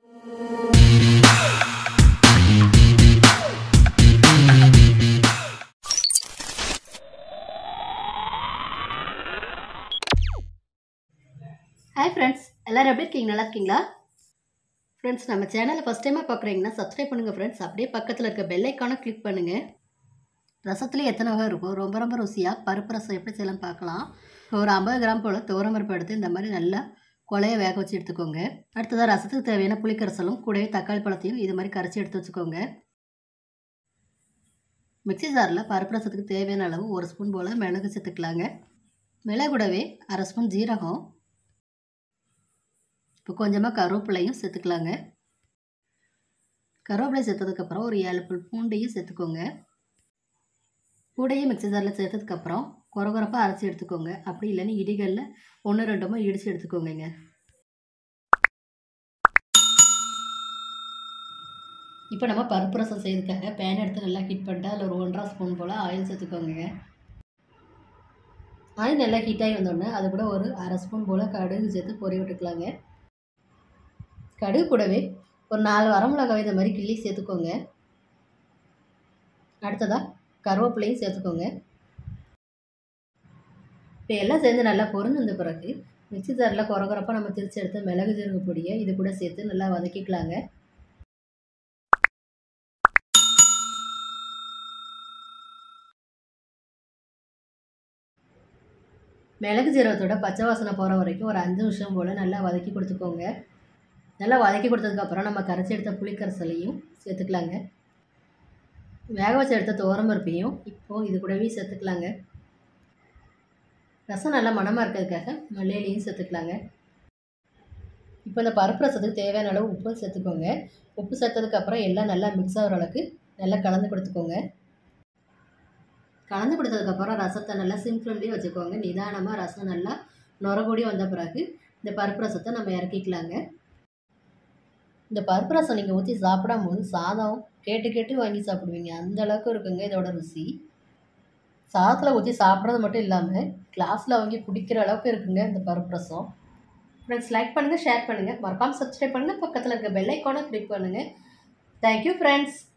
hi friends எல்லோரும் எப்படி இருக்கீங்க நல்லா இருக்கீங்களா ஃப்ரெண்ட்ஸ் நம்ம சேனலை ஃபஸ்ட் டைமாக பார்க்குறீங்கன்னா சப்ஸ்கிரைப் பண்ணுங்கள் ஃப்ரெண்ட்ஸ் அப்படியே பக்கத்தில் இருக்க பெல் ஐக்கானை கிளிக் பண்ணுங்கள் ரசத்துலேயே எத்தனை வகை இருக்கும் ரொம்ப ரொம்ப ருசியாக பருப்பு ரசம் எப்படி செய்யலாம் பார்க்கலாம் ஒரு ஐம்பது கிராம் போல் துவரம்பருப்பு எடுத்து இந்த மாதிரி நல்லா கொலையை வேக வச்சு எடுத்துக்கோங்க அடுத்ததாக ரசத்துக்கு தேவையான புளிக்கரசலும் கூடவே தக்காளி பழத்தையும் இது மாதிரி கரைச்சி எடுத்து வச்சுக்கோங்க மிக்ஸி ஜாரில் பருப்பு ரசத்துக்கு தேவையான அளவு ஒரு ஸ்பூன் போல் மிளகு சேர்த்துக்கலாங்க மிளகு கூடவே அரை ஸ்பூன் ஜீரகம் இப்போ கொஞ்சமாக கருவேப்பிலையும் சேர்த்துக்கலாங்க கருவேப்பிலை சேர்த்ததுக்கப்புறம் ஒரு ஏழு புல் பூண்டையும் சேர்த்துக்கோங்க பூண்டையும் மிக்ஸி ஜாரில் சேர்த்ததுக்கப்புறம் குறகுறப்பாக அரைச்சி எடுத்துக்கோங்க அப்படி இல்லைன்னா இடிகளில் ஒன்று ரெண்டுமா இடித்து எடுத்துக்கோங்க இப்போ நம்ம பருப்பு ரசம் செய்யறதுக்காக பேன் எடுத்து நல்லா ஹீட் பண்ணிட்டு அதில் ஒரு ஒன்றரை ஸ்பூன் போல் ஆயில் சேர்த்துக்கோங்க ஆயில் நல்லா ஹீட் ஆகி வந்தோடனே அது கூட ஒரு அரை ஸ்பூன் போல் கடுகு சேர்த்து பொறி விட்டுக்கலாங்க கடுகு கூடவே ஒரு நாலு வரமிளகாய் இந்த மாதிரி கிள்ளி சேர்த்துக்கோங்க அடுத்ததாக கருவேப்பிலையும் சேர்த்துக்கோங்க இப்போ எல்லாம் சேர்ந்து நல்லா பொருந்து வந்த பிறகு மிக்ஸி ஜாரில் குறகுறப்பாக நம்ம திரிச்சு எடுத்த மிளகு ஜீரக பொடியை இது கூட சேர்த்து நல்லா வதக்கிக்கலாங்க மிளகு ஜீரகத்தோட பச்சை வாசனை போகிற வரைக்கும் ஒரு அஞ்சு நிமிஷம் போல் நல்லா வதக்கி கொடுத்துக்கோங்க நல்லா வதக்கி கொடுத்ததுக்கப்புறம் நம்ம கரைச்சி எடுத்த புளிக்கரைசலையும் சேர்த்துக்கலாங்க வேக வச்சு எடுத்த துவரம்பருப்பையும் இப்போது இது கூடவே சேர்த்துக்கலாங்க ரசம் நல்லா மணமாக இருக்கிறதுக்காக மல்லியிலையும் சேர்த்துக்கலாங்க இப்போ இந்த பருப்பு ரசத்துக்கு தேவையான அளவு உப்பு சேர்த்துக்கோங்க உப்பு சேர்த்ததுக்கப்புறம் எல்லாம் நல்லா மிக்ஸ் ஆகிற அளவுக்கு நல்லா கலந்து கொடுத்துக்கோங்க கலந்து கொடுத்ததுக்கப்புறம் ரசத்தை நல்லா சிம் ஃப்ளேம்லேயே வச்சுக்கோங்க நிதானமாக ரசம் நல்லா நுரகூடி வந்த பிறகு இந்த பருப்பு ரசத்தை நம்ம இறக்கிக்கலாங்க இந்த பருப்பு ரசம் நீங்கள் ஊற்றி சாப்பிடும் போது சாதம் கேட்டு கேட்டு வாங்கி சாப்பிடுவீங்க அந்த அளவுக்கு இருக்குங்க இதோட ருசி சாதத்தில் ஊற்றி சாப்பிட்றது மட்டும் இல்லாமல் கிளாஸில் வாங்கி குடிக்கிற அளவுக்கு இருக்குங்க இந்த பருப்பு ரசம் ஃப்ரெண்ட்ஸ் லைக் பண்ணுங்கள் ஷேர் பண்ணுங்கள் மறக்காமல் சப்ஸ்கிரைப் பண்ணுங்கள் பக்கத்தில் இருக்க பெல் ஐக்கானை கிளிக் பண்ணுங்கள் தேங்க்யூ ஃப்ரெண்ட்ஸ்